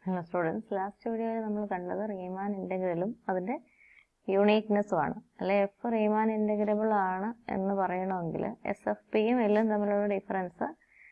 hello students last വീഡിയോയിൽ നമ്മൾ കണ്ടത് റീമാൻ ഇൻ്റഗ്രലും അതിൻ്റെ യൂണീക്നെസ്സും ആണ് അല്ലെ എഫ് റീമാൻ ഇൻ്റഗ്രബിൾ ആണ് എന്ന് പറയണമെങ്കിൽ എസ് എഫ് പിയും എല്ലും തമ്മിലുള്ള ഡിഫറൻസ്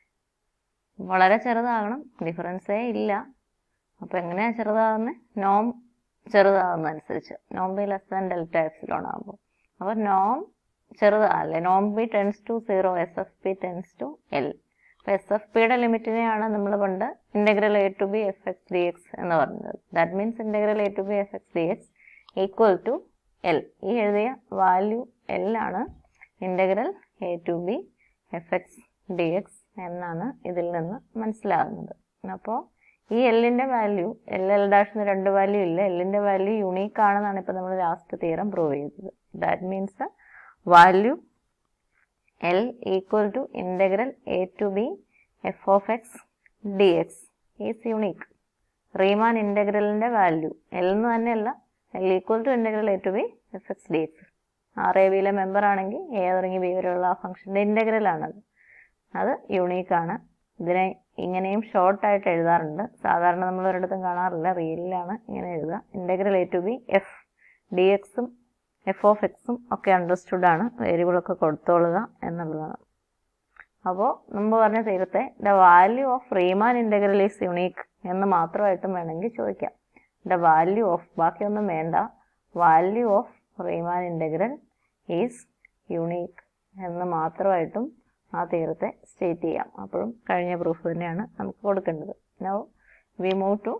വളരെ ചെറുതാകണം ഡിഫറൻസേ ഇല്ല അപ്പോൾ എങ്ങനെയാണ് ചെറുതാകുന്നത് നോം ചെറുതാകുന്നതനുസരിച്ച് നോം B less than delta epsilon ആകുമ്പോൾ അപ്പോൾ നോം ചെറുതാകല്ലേ നോം B tends to zero S F P tends to L അപ്പോൾ എസ് എഫ് പിയുടെ ലിമിറ്റിനെയാണ് നമ്മൾ പണ്ട് integral A to B F X D X എന്ന് പറഞ്ഞത് that means integral A to B F X D X equal to L ഈ എഴുതിയ value L ആണ് integral A to B F X D X എന്നാണ് ഇതിൽ നിന്ന് മനസ്സിലാകുന്നത് അപ്പോൾ ഈ എല്ലിൻ്റെ വാല്യൂ എൽ എൽ ഡാഷിന് രണ്ട് വാല്യൂ ഇല്ല എല്ലിൻ്റെ വാല്യൂ യുണീക്ക് ആണെന്നാണ് ഇപ്പോൾ നമ്മൾ ലാസ്റ്റ് തീരം പ്രൂവ് ചെയ്തത് that means value L equal to integral A to B F of X D X is unique Riemann ഇൻ്റഗ്രലിൻ്റെ വാല്യൂ എൽ എന്ന് തന്നെയല്ല L equal to integral A to B F X D X R A ബിയിലെ member ആണെങ്കിൽ A തുടങ്ങി B വരെയുള്ള ആ ഫംഗ്ഷൻ്റെ ഇൻ്റഗ്രലാണത് അത് യുണീക്കാണ് ഇതിനെ ഇങ്ങനെയും ഷോർട്ടായിട്ട് എഴുതാറുണ്ട് സാധാരണ നമ്മൾ ഒരിടത്തും കാണാറില്ല റിയലിലാണ് ഇങ്ങനെ എഴുതുക integral A to B F D എക്സും എഫ് ഓഫ് എക്സും ഒക്കെ അണ്ടർസ്റ്റുഡ് ആണ് വേരിയബിളൊക്കെ കൊടുത്തോളുക എന്നുള്ളതാണ് അപ്പോൾ മുമ്പ് പറഞ്ഞ തീരത്തെ the value of Riemann integral is unique എന്ന് മാത്രമായിട്ടും വേണമെങ്കിൽ ചോദിക്കാം ദ വാല്യൂ ഓഫ് ബാക്കിയൊന്നും വേണ്ട value of Riemann integral is unique എന്ന് മാത്രമായിട്ടും ആ തീരത്തെ സ്റ്റേറ്റ് ചെയ്യാം അപ്പോഴും കഴിഞ്ഞ പ്രൂഫ് തന്നെയാണ് നമുക്ക് കൊടുക്കേണ്ടത് now we move to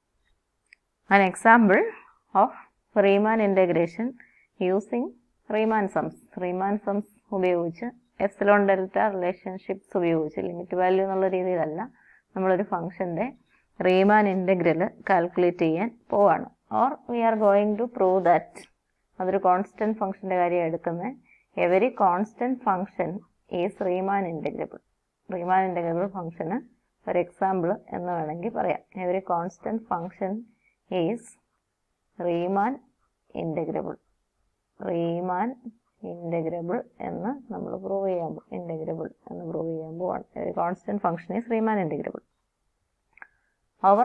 an example of Riemann integration using Riemann sums Riemann sums ഉപയോഗിച്ച് എപ്സിലോൺ ഡെൽറ്റ റിലേഷൻഷിപ്സ് ഉപയോഗിച്ച് ലിമിറ്റ് വാല്യൂ എന്നുള്ള രീതിയിലല്ല നമ്മളൊരു ഫംഗ്ഷൻ്റെ റീമാൻ ഇൻ്റഗ്രൽ കാൽക്കുലേറ്റ് ചെയ്യാൻ പോവാണ് or we are going to prove that അതൊരു കോൺസ്റ്റൻറ്റ് ഫംഗ്ഷൻ്റെ കാര്യം എടുക്കുന്നത് every constant function is Riemann integrable Riemann integrable ഫംഗ്ഷന് ഒരു എക്സാമ്പിൾ എന്ന് വേണമെങ്കിൽ പറയാം every constant function is Riemann integrable Riemann integrable എന്ന് നമ്മൾ പ്രൂവ് ചെയ്യാൻ പോകും ഇൻ്റഗ്രബിൾ എന്ന് പ്രൂവ് ചെയ്യാൻ പോവാണ് ഒരു constant function is Riemann integrable over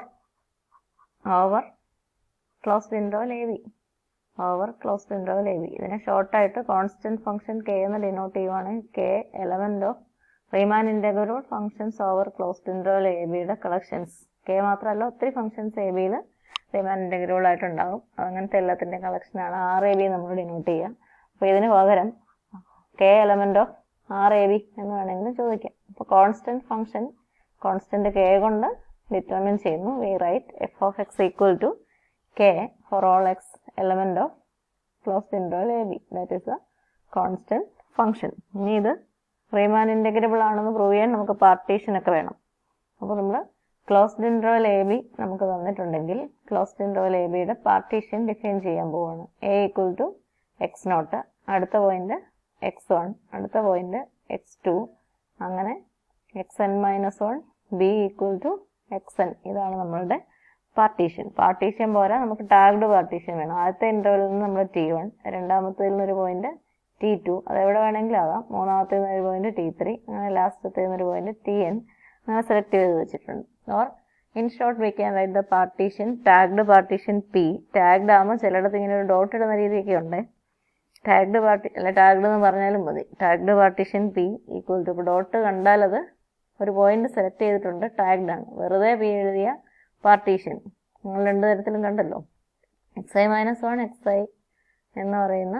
over closed ഇൻട്രോൽ A B over closed ഇൻട്രോൽ A B ഇതിനെ ഷോർട്ടായിട്ട് കോൺസ്റ്റൻറ്റ് ഫംഗ്ഷൻ കെ എന്ന് ഡിനോട്ട് ചെയ്യുവാണെങ്കിൽ K element of Riemann integrable functions over closed ഇൻട്രോൽ A ബിയുടെ കളക്ഷൻസ് കെ മാത്രമല്ല ഒത്തിരി ഫംഗ്ഷൻസ് എ ബിയിൽ റീമാൻ integrable ആയിട്ടുണ്ടാകും അങ്ങനത്തെ എല്ലാത്തിൻ്റെ കളക്ഷനാണ് ആർ എ ബി നമ്മൾ ഡിനോട്ട് ചെയ്യുക അപ്പോൾ ഇതിന് പകരം K element of R A B എന്ന് വേണമെങ്കിലും ചോദിക്കാം അപ്പോൾ കോൺസ്റ്റൻറ്റ് ഫംഗ്ഷൻ കോൺസ്റ്റൻറ്റ് കെ കൊണ്ട് ഡിറ്റർമിൻ ചെയ്യുന്നു we write F of X equal to K for all X element of closed ഇൻട്രോൽ A B that is a constant function ഇനി ഇത് റീമാൻ integrable ആണെന്ന് prove ചെയ്യാൻ നമുക്ക് പാർട്ടീഷൻ ഒക്കെ വേണം അപ്പോൾ നമ്മൾ ക്ലോസ്ഡ് ഇൻട്രോൽ എ ബി നമുക്ക് തന്നിട്ടുണ്ടെങ്കിൽ ക്ലോസ്ഡ് ഇൻട്രോൽ എ ബിയുടെ പാർട്ടീഷൻ ഡിഫൈൻ ചെയ്യാൻ പോവാണ് A equal to X naught അടുത്ത പോയിന്റ് എക്സ് വൺ അടുത്ത പോയിന്റ് എക്സ് ടു അങ്ങനെ X N minus one B equal to X N ഇതാണ് നമ്മളുടെ പാർട്ടീഷൻ പാർട്ടീഷൻ പോരാ നമുക്ക് ടാഗ്ഡ് പാർട്ടീഷൻ വേണം ആദ്യത്തെ ഇൻ്റർവെലിൽ നിന്ന് നമ്മൾ ടി വൺ രണ്ടാമത്തേതിൽ നിന്നൊരു പോയിന്റ് ടി ടു അതെവിടെ വേണമെങ്കിലും ആകാം മൂന്നാമത്തേൽ നിന്നൊരു പോയിന്റ് ടി ത്രീ അങ്ങനെ ലാസ്റ്റത്തേൽ നിന്നൊരു പോയിന്റ് ടി എൻ അങ്ങനെ സെലക്ട് ചെയ്ത് വെച്ചിട്ടുണ്ട് or in short we can write the partition tagged partition P tagged ആകുമ്പോൾ ചിലയിടത്ത് ഇങ്ങനെ ഒരു ഡോട്ട് ഇടുന്ന രീതിയൊക്കെ ഉണ്ട് ടാഗ്ഡ് പാർട്ടി അല്ല ടാഗ്ഡ് എന്ന് പറഞ്ഞാലും മതി tagged partition P equal to ഇപ്പോൾ ഡോട്ട് കണ്ടാൽ അത് ഒരു പോയിന്റ് സെലക്ട് ചെയ്തിട്ടുണ്ട് ടാഗ്ഡ് ആണ് വെറുതെ പി എഴുതിയ പാർട്ടീഷൻ നിങ്ങൾ രണ്ട് തരത്തിലും കണ്ടല്ലോ X I minus one X I എന്ന് പറയുന്ന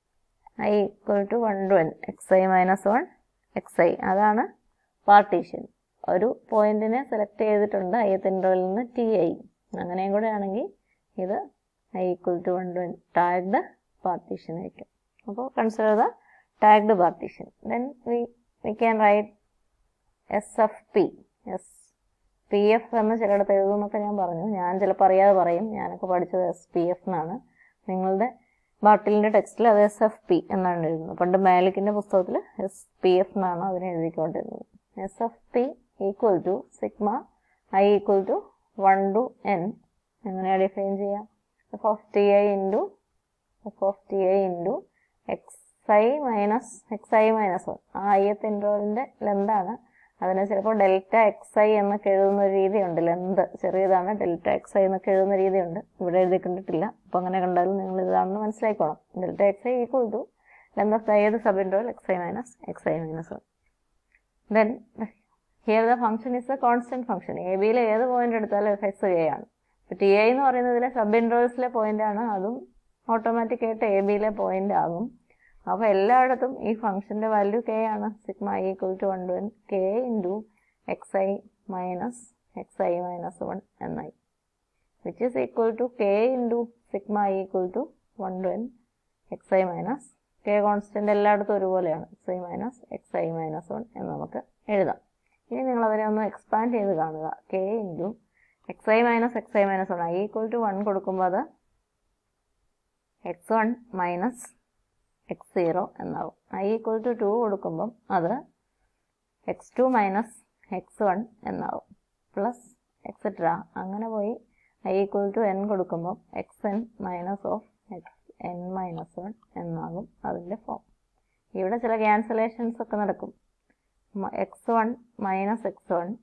I equal to one to N X I minus one X I അതാണ് പാർട്ടീഷൻ ഒരു പോയിന്റിനെ സെലക്ട് ചെയ്തിട്ടുണ്ട് ഐയത്ത് ഇൻട്രോയിൽ നിന്ന് ടി ഐ അങ്ങനെയും കൂടെ ആണെങ്കിൽ ഇത് I equal to one to N tagged partition ആയിരിക്കും അപ്പോൾ consider the tagged partition then we we can write S F P S P F എന്ന് ചിലയിടത്ത് എഴുതുമെന്നൊക്കെ ഞാൻ പറഞ്ഞു ഞാൻ ചിലപ്പോൾ അറിയാതെ പറയും ഞാനൊക്കെ പഠിച്ചത് എസ് പി എഫ് എന്നാണ് നിങ്ങളുടെ ബാട്ടിലിൻ്റെ ടെക്സ്റ്റിൽ അത് എസ് എഫ് പി എന്നാണ് എഴുതുന്നത് പണ്ട് മാലിക്കിൻ്റെ പുസ്തകത്തിൽ എസ് പി എഫ് എന്നാണ് അതിനെ എഴുതിക്കൊണ്ടിരുന്നത് S F P equal to sigma I equal to one to N എങ്ങനെയാണ് ഡിഫൈൻ ചെയ്യാം F of T I into F of T I into X I minus X I minus one ആ ഐയത്ത് ഇൻട്രോലിൻ്റെ ലെന്താണ് അതിനെ ചിലപ്പോൾ delta X I എന്നൊക്കെ എഴുതുന്ന ഒരു രീതിയുണ്ട് ലെന്ത് ചെറിയതാണ് ഡെൽറ്റ എക്സ് ഐ എന്നൊക്കെ എഴുതുന്ന രീതിയുണ്ട് ഇവിടെ എഴുതി കണ്ടിട്ടില്ല അപ്പോൾ അങ്ങനെ കണ്ടാലും നിങ്ങൾ ഇതാണെന്ന് മനസ്സിലാക്കണം delta X I equal to length of ഏത് sub interval X I minus X I minus one then here the function is a constant function A ബിയിലെ ഏത് പോയിന്റ് എടുത്താലും എഫ് എക്സ് കെ ആണ് ടി ഐ എന്ന് പറയുന്നതിലെ sub ഇൻട്രോൾസിലെ point ആണ് അതും automatic ആയിട്ട് എ ബിയിലെ പോയിന്റ് ആകും അപ്പോൾ എല്ലായിടത്തും ഈ ഫംഗ്ഷന്റെ വാല്യൂ കെ ആണ് sigma I equal to one to N K into X I minus X I minus one എന്നായി which is equal to K into sigma I equal to one to N X I minus K constant എല്ലായിടത്തും ഒരുപോലെയാണ് X I minus X I minus one എന്ന് നമുക്ക് എഴുതാം ഇനി നിങ്ങൾ അതിനെ ഒന്ന് എക്സ്പാൻഡ് ചെയ്ത് കാണുക K into X I minus X I minus one I equal to one കൊടുക്കുമ്പോൾ അത് X one minus X zero എന്നാവും ഐ ഈക്വൽ ടു ടു കൊടുക്കുമ്പം അത് X two minus X one എന്നാവും പ്ലസ് എക്സെട്ര അങ്ങനെ പോയി ഐ ഈക്വൽ ടു എൻ കൊടുക്കുമ്പം X N minus of X N minus one എന്നാകും അതിൻ്റെ ഫോം ഇവിടെ ചില ക്യാൻസലേഷൻസ് ഒക്കെ നടക്കും X one minus X one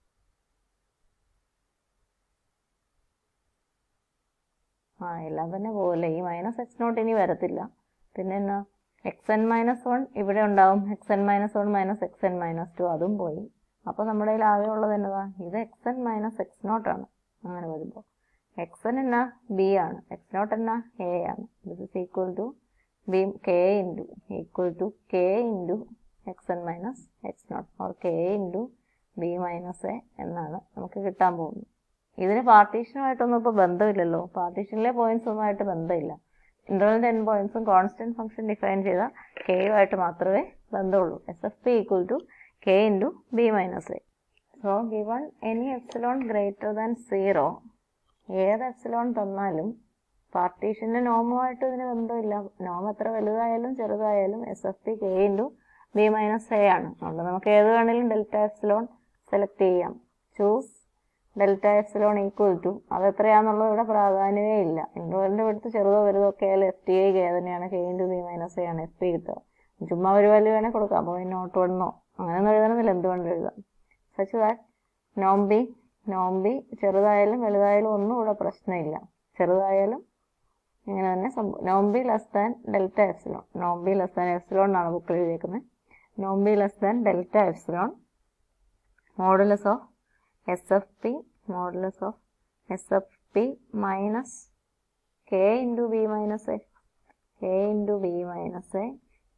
ആ എല്ലാം തന്നെ പോകില്ല ഈ മൈനസ് എക്സ് നോട്ട് ഇനി വരത്തില്ല പിന്നെ എന്നാ എക്സ് എൻ മൈനസ് വൺ ഇവിടെ ഉണ്ടാവും X N minus one minus X N minus two അതും പോയി അപ്പോൾ നമ്മുടെ കയ്യിൽ ആകെ ഉള്ളത് എന്നതാ ഇത് എക്സ് എൻ മൈനസ് എക്സ് നോട്ടാണ് അങ്ങനെ വരുമ്പോൾ എക്സ് എൻ എന്നാ ബി ആണ് എക്സ് നോട്ട് എന്നാ എ ആണ് this is equal to B K into equal to K into X N minus X naught or K into B minus A എന്നാണ് നമുക്ക് കിട്ടാൻ പോകുന്നത് ഇതിന് പാർട്ടീഷനുമായിട്ടൊന്നും ഇപ്പോൾ ബന്ധമില്ലല്ലോ പാർട്ടീഷനിലെ പോയിന്റ്സ് ഒന്നുമായിട്ട് ബന്ധമില്ല ഇന്റർവലിന്റെ എൻ പോയിന്റ്സും കോൺസ്റ്റന്റ് ഫംഗ്ഷൻ ഡിഫൈൻ ചെയ്ത കെയുമായിട്ട് മാത്രമേ ബന്ധമുള്ളൂ S F P equal to K into B minus A so given any epsilon greater than zero ഏത് എപ്സിലോൺ തന്നാലും പാർട്ടീഷന്റെ നോമുമായിട്ട് ഇതിന് ബന്ധമില്ല നോം എത്ര വലുതായാലും ചെറുതായാലും S F P K into B minus A ആണ് അതുകൊണ്ട് നമുക്ക് ഏത് വേണമെങ്കിലും ഡെൽറ്റ എപ്സിലോൺ സെലക്ട് ചെയ്യാം choose delta epsilon equal to അത് എത്രയാണെന്നുള്ളത് ഇവിടെ പ്രാധാന്യമേ ഇല്ല ഇന്റർവെലിന്റെ അടുത്ത് ചെറുതോ വലുതോ ഒക്കെ ആയാലും എഫ് ടി ഐ കെ തന്നെയാണ് K into B minus A ആണ് എഫ് പി കിട്ടുക ചുമ്മാ ഒരു വാല്യൂ വേണേൽ കൊടുക്കാം അപ്പോൾ നോട്ട് വണ്ണോ അങ്ങനെയൊന്നും എഴുതണമെന്നില്ല എന്ത് വേണമെങ്കിലും എഴുതാം സച്ച് ദാറ്റ് നോം ബി നോം ബി ചെറുതായാലും വലുതായാലും ഒന്നും ഇവിടെ പ്രശ്നമില്ല ചെറുതായാലും ഇങ്ങനെ തന്നെ സംഭവം നോം B less than delta epsilon നോം ബി ലെസ് ദാൻ എപ്സിലോൺ എന്നാണ് ബുക്കിൽ എഴുതിയേക്കുന്നത് നോം B less than delta epsilon modulus of S F P modulus of S F P minus K into B minus A K into B minus A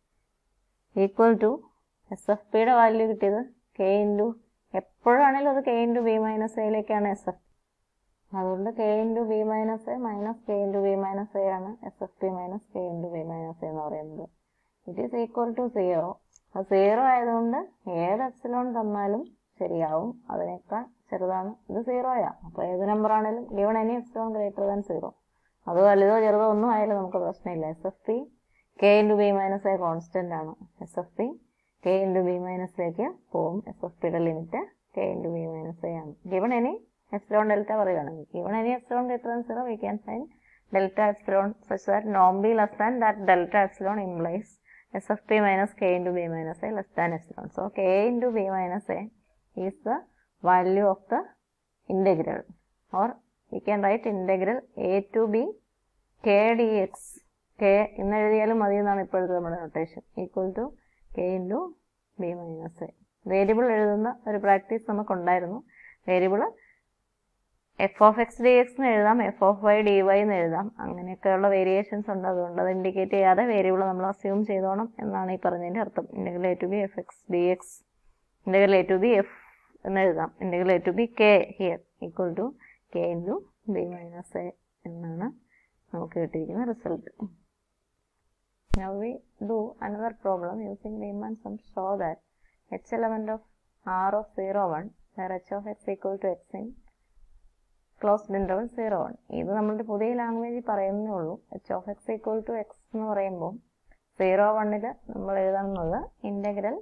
equal to S F പിയുടെ value കിട്ടിയത് K into എപ്പോഴാണെങ്കിലും അത് K into B minus എയിലേക്കാണ് S F അതുകൊണ്ട് K into B minus A minus K into B minus A ആണ് S F P minus K into B minus A എന്ന് പറയുന്നത് it is equal to zero അത് zero ആയതുകൊണ്ട് ഏത് epsilon തന്നാലും ശരിയാവും അതിനേക്കാൾ ചെറുതാണ് ഇത് സീറോയാ അപ്പോൾ ഏത് നമ്പർ ആണെങ്കിലും given any epsilon greater than zero അത് വലുതോ ചെറുതോ ഒന്നും ആയാലും നമുക്ക് പ്രശ്നമില്ല S F P K into B minus A constant ആണ് S F P K into B minus എക്ക് പോവും എസ് എഫ് പിയുടെ limit K into B minus A ആണ് ഗിവൺ എനി എപ്സിലോൺ ഡെൽറ്റ പറയുകയാണെങ്കിൽ given any epsilon greater than zero we can find delta epsilon such that നോം B less than that delta epsilon implies S F P minus K into B minus A less than epsilon so K into B minus A is the value of the integral or we can write integral a to b k dx k എന്ന് എഴുതിയാലും മതി എന്നാണ് ഇപ്പോഴത്തെ നമ്മുടെ notation equal to K into B minus A variable എഴുതുന്ന ഒരു practice നമുക്കുണ്ടായിരുന്നു variable F of X D X എന്ന് എഴുതാം F of Y D Y എന്ന് എഴുതാം അങ്ങനെയൊക്കെയുള്ള വേരിയേഷൻസ് ഉണ്ട് അതുകൊണ്ട് അത് ഇൻഡിക്കേറ്റ് ചെയ്യാതെ വേരിയബിൾ നമ്മൾ അസ്യൂം ചെയ്തോണം എന്നാണ് ഈ പറഞ്ഞതിൻ്റെ അർത്ഥം integral a to B F X D x integral a to B f എന്ന് എഴുതാം integral a to B k here equal to K into B minus A എന്നാണ് നമുക്ക് കിട്ടിയിരിക്കുന്ന result Now we do another problem using Riemann sum show that h element of R of 0 1 where h of x equal to x in closed interval zero one ഇത് നമ്മളുടെ പുതിയ ലാംഗ്വേജിൽ പറയുന്നേ ഉള്ളൂ h of X equal to x എന്ന് പറയുമ്പോൾ zero വണ്ണിൽ നമ്മൾ എഴുതുന്നത് integral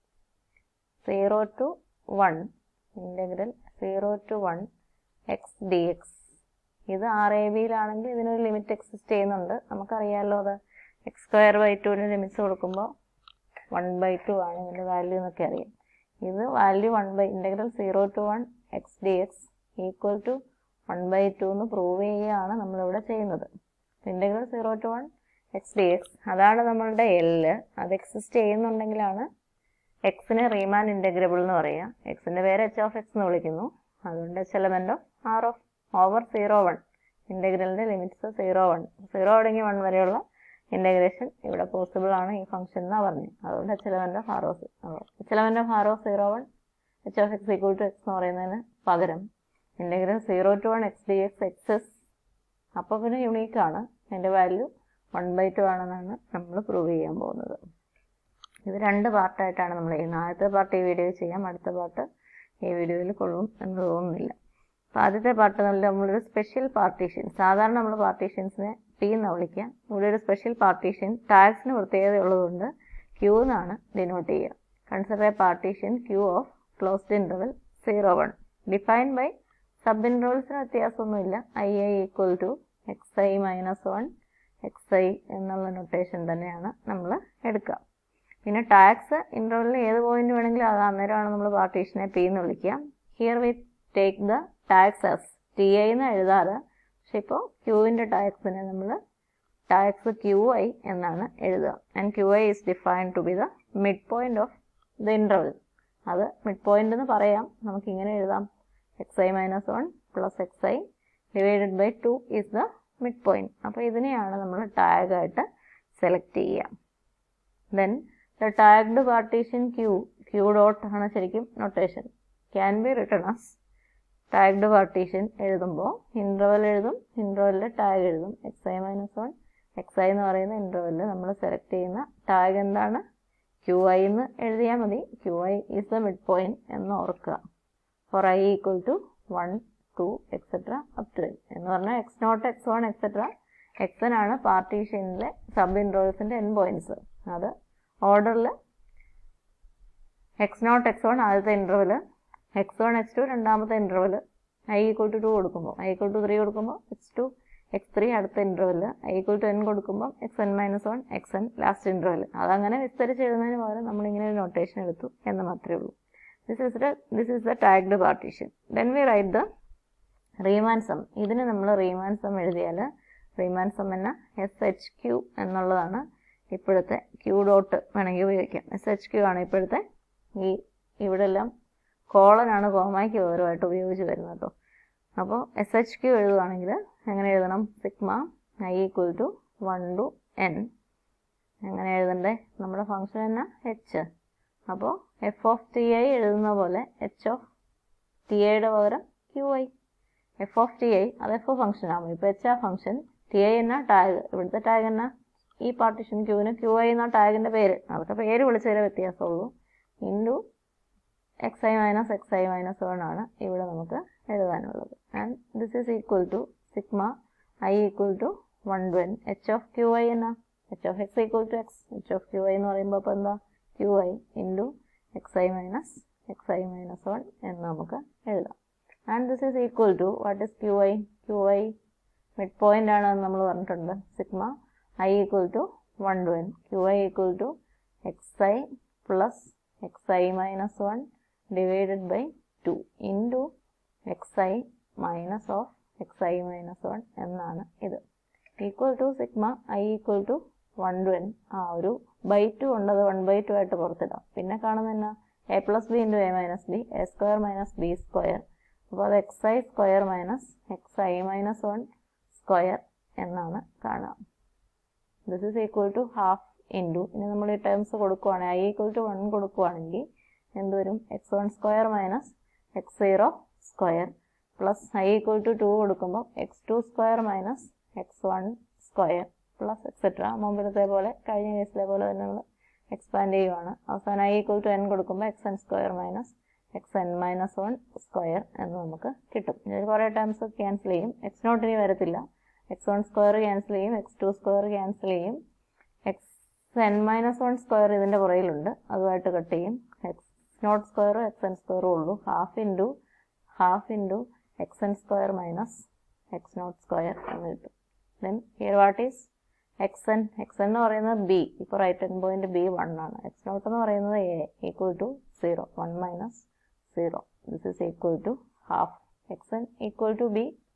zero to one integral zero to one x D x ഇത് ആർ എ ബിയിലാണെങ്കിൽ ഇതിനൊരു ലിമിറ്റ് എക്സിസ്റ്റ് ചെയ്യുന്നുണ്ട് നമുക്കറിയാമല്ലോ അത് എക്സ് സ്ക്വയർ ബൈ ടുവിന് ലിമിറ്റ്സ് കൊടുക്കുമ്പോൾ വൺ ബൈ ടു ആണ് ഇതിൻ്റെ വാല്യൂ എന്നൊക്കെ അറിയാം ഇത് value one by integral zero to one x D X equal to one by two എന്ന് പ്രൂവ് ചെയ്യുകയാണ് നമ്മളിവിടെ ചെയ്യുന്നത് integral zero to one x D x അതാണ് നമ്മളുടെ എല്ല് അത് എക്സിസ്റ്റ് ചെയ്യുന്നുണ്ടെങ്കിലാണ് എക്സിന് റീമാൻ ഇൻ്റഗ്രബിൾ എന്ന് പറയുക എക്സിൻ്റെ പേര് എച്ച് ഓഫ് എക്സ് എന്ന് വിളിക്കുന്നു അതുകൊണ്ട് h element of R of over zero one ഇൻ്റഗ്രലിൻ്റെ ലിമിറ്റ്സ് സീറോ വൺ സീറോ തുടങ്ങി വൺ വരെയുള്ള ഇൻ്റഗ്രേഷൻ ഇവിടെ പോസിബിൾ ആണ് ഈ ഫംഗ്ഷൻ എന്നാണ് പറഞ്ഞു അതുകൊണ്ട് h element of R of h element of R of zero one h of X equal to x എന്ന് പറയുന്നതിന് പകരം integral zero to one x D x exists അപ്പോൾ പിന്നെ യുണീക്ക് ആണ് അതിൻ്റെ വാല്യൂ വൺ ബൈ ടു ആണെന്നാണ് നമ്മൾ prove ചെയ്യാൻ പോകുന്നത് ഇത് രണ്ട് പാർട്ടായിട്ടാണ് നമ്മൾ ചെയ്യുന്നത് ആദ്യത്തെ പാർട്ട് ഈ വീഡിയോയിൽ ചെയ്യാം അടുത്ത പാർട്ട് ഈ വീഡിയോയിൽ കൊള്ളും എന്ന് തോന്നുന്നില്ല അപ്പോൾ ആദ്യത്തെ പാർട്ട് നമ്മൾ നമ്മളൊരു സ്പെഷ്യൽ പാർട്ടീഷൻ സാധാരണ നമ്മൾ പാർട്ടീഷൻസിനെ പി എന്ന് വിളിക്കുക ഇവിടെ ഒരു സ്പെഷ്യൽ പാർട്ടീഷൻ ടാക്സിന് പ്രത്യേകതയുള്ളതുകൊണ്ട് ക്യൂ എന്നാണ് ഡിനോട്ട് ചെയ്യുക consider a partition q of closed interval zero one define by സബ് ഇൻ്റർവൽസിന് വ്യത്യാസമൊന്നുമില്ല I i equal to x I minus one X i എന്നുള്ള നൊട്ടേഷൻ തന്നെയാണ് നമ്മൾ എടുക്കുക പിന്നെ ടാക്സ് ഇൻ്റർവെല്ലിൽ ഏത് പോയിന്റ് വേണമെങ്കിലും അത് അന്നേരമാണ് നമ്മൾ പാർട്ടീഷനെ പി എന്ന് വിളിക്കുക here we take the tags as t I എന്ന് എഴുതാറ് പക്ഷെ ഇപ്പോൾ ക്യൂവിൻ്റെ ടാക്സിനെ നമ്മൾ ടാക്സ് ക്യു ഐ എന്നാണ് എഴുതുക and q i is defined to be the mid point of the interval അത് മിഡ് പോയിന്റ് എന്ന് പറയാം നമുക്ക് ഇങ്ങനെ എഴുതാം x I minus one plus x i divided by two is the mid point അപ്പോൾ ഇതിനെയാണ് നമ്മൾ ടാഗായിട്ട് സെലക്ട് ചെയ്യുക then the tagged partition q q dot ആണ് ശരിക്കും notation can be written as tagged partition എഴുതുമ്പോൾ ഇൻ്റർവെൽ എഴുതും ഇൻ്റർവെല്ലിൽ ടാഗ് എഴുതും x I minus one X I എന്ന് പറയുന്ന ഇൻ്റർവെല്ലിൽ നമ്മൾ സെലക്ട് ചെയ്യുന്ന ടാഗ് എന്താണ് ക്യൂ ഐ എന്ന് എഴുതിയാൽ മതി q i is the mid point എന്ന് ഓർക്കുക for i equal to one two etcetera up to എന്ന് പറഞ്ഞാൽ x nought x one etcetera x ആണ് പാർട്ടീഷനിലെ സബ് ഇൻട്രോൾസിൻ്റെ എൻ പോയിന്റ്സ് അത് ഓർഡറിൽ എക്സ് നോട്ട് എക്സ് വൺ ആദ്യത്തെ interval x one x two രണ്ടാമത്തെ interval i equal to two കൊടുക്കുമ്പോൾ ഐ ഈക്വൽ ടു ത്രീ കൊടുക്കുമ്പോൾ എക്സ് ടു എക്സ് ത്രീ അടുത്ത interval i equal to n കൊടുക്കുമ്പോൾ x N minus one x n last interval അതങ്ങനെ വിസ്തരിച്ച് എഴുതുന്നതിന് പകരം നമ്മളിങ്ങനെ ഒരു നൊട്ടേഷൻ എടുത്തു എന്ന് മാത്രമേ ഉള്ളൂ this is the this is the tagged partition then we write the Riemann sum ഇതിന് നമ്മൾ റീമാൻ സം എഴുതിയാൽ റീമാൻ സം എന്ന എസ് എച്ച് ക്യു എന്നുള്ളതാണ് ഇപ്പോഴത്തെ ക്യൂ ഡോട്ട് വേണമെങ്കിൽ ഉപയോഗിക്കാം എസ് എച്ച് ക്യു ആണ് ഇപ്പോഴത്തെ ഈ ഇവിടെ എല്ലാം കോളനാണ് കോമായ്ക്ക് പകരമായിട്ട് ഉപയോഗിച്ച് വരുന്നത് കേട്ടോ അപ്പോൾ എസ് എച്ച് ക്യു എഴുതുകയാണെങ്കിൽ എങ്ങനെ എഴുതണം sigma I equal to one to n എങ്ങനെ എഴുതണ്ടേ നമ്മുടെ ഫംഗ്ഷൻ എന്നാ എച്ച് അപ്പോൾ എഫ് ഓഫ് ടി ഐ എഴുതുന്ന പോലെ എച്ച് ഓഫ് ടി ഐയുടെ പകരം q i f of T i അത് എഫ് ഫംഗ്ഷൻ ആകും ഇപ്പോൾ എച്ച് ആ ഫംഗ്ഷൻ ടി ഐ എന്ന ടാഗ് ഇവിടുത്തെ ടാഗ് എന്നാ ഈ പാർട്ടിഷൻ ക്യൂവിന് ക്യു ഐ എന്ന ടാഗിൻ്റെ പേര് അതൊക്കെ പേര് വിളിച്ചതിലെ വ്യത്യാസമുള്ളൂ into X I minus X I minus one ആണ് ഇവിടെ നമുക്ക് എഴുതാനുള്ളത് and this is equal to sigma I equal to one to n h of q i എന്നാ h of X equal to x h of q i എന്ന് പറയുമ്പോൾ അപ്പോൾ എന്താ q i into X I minus X I minus one എന്ന് നമുക്ക് എഴുതാം and this is equal to what is Q I q i mid point ആണെന്ന് നമ്മൾ പറഞ്ഞിട്ടുണ്ട് sigma I equal to one to n q i equal to x i plus x I minus one divided by two into X I minus of x I minus one എന്നാണ് ഇത് equal to sigma I equal to one to n ആ ഒരു by two ഉണ്ട് അത് one by to ആയിട്ട് പുറത്തിടാം പിന്നെ കാണുന്ന എന്നാ a plus b into a minus b a square minus b square അപ്പോൾ അത് x i square minus X I minus one square എന്നാണ് കാണുക this is equal to half into ഇനി നമ്മൾ ഈ ടേംസ് കൊടുക്കുവാണെങ്കിൽ ഐ ഈക്വൽ ടു വൺ കൊടുക്കുവാണെങ്കിൽ എന്ത് വരും x one square minus X zero square plus i equal to two കൊടുക്കുമ്പോൾ x two square minus X one square plus etcetera മുമ്പിലത്തെ പോലെ കഴിഞ്ഞ കേസിലെ പോലെ തന്നെ നമ്മൾ എക്സ്പാൻഡ് ചെയ്യുവാണ് അവസാനം ഐ ഈക്വൽ ടു എൻ കൊടുക്കുമ്പോൾ x n square minus X N minus one square എന്ന് നമുക്ക് കിട്ടും ഇതിൽ കുറേ ടേംസ് ക്യാൻസൽ ചെയ്യും എക്സ് നോട്ട് ഇനി വരത്തില്ല എക്സ് വൺ സ്ക്വയർ ക്യാൻസൽ ചെയ്യും എക്സ് ടു സ്ക്വയർ ക്യാൻസൽ ചെയ്യും x N minus one square ഇതിൻ്റെ പുറയിലുണ്ട് അതുമായിട്ട് കട്ട് ചെയ്യും എക്സ് നോട്ട് സ്ക്വയറും എക്സ് എൻ സ്ക്വയറും ഉള്ളൂ half into half into X n square minus X nought square എന്ന് കിട്ടും then here what is x n x n എന്ന് പറയുന്നത് ബി ഇപ്പോൾ right end point b one ആണ് എക്സ് നോട്ട് എന്ന് പറയുന്നത് a equal to 0 1 minus 0 this is equal to half xn equal to b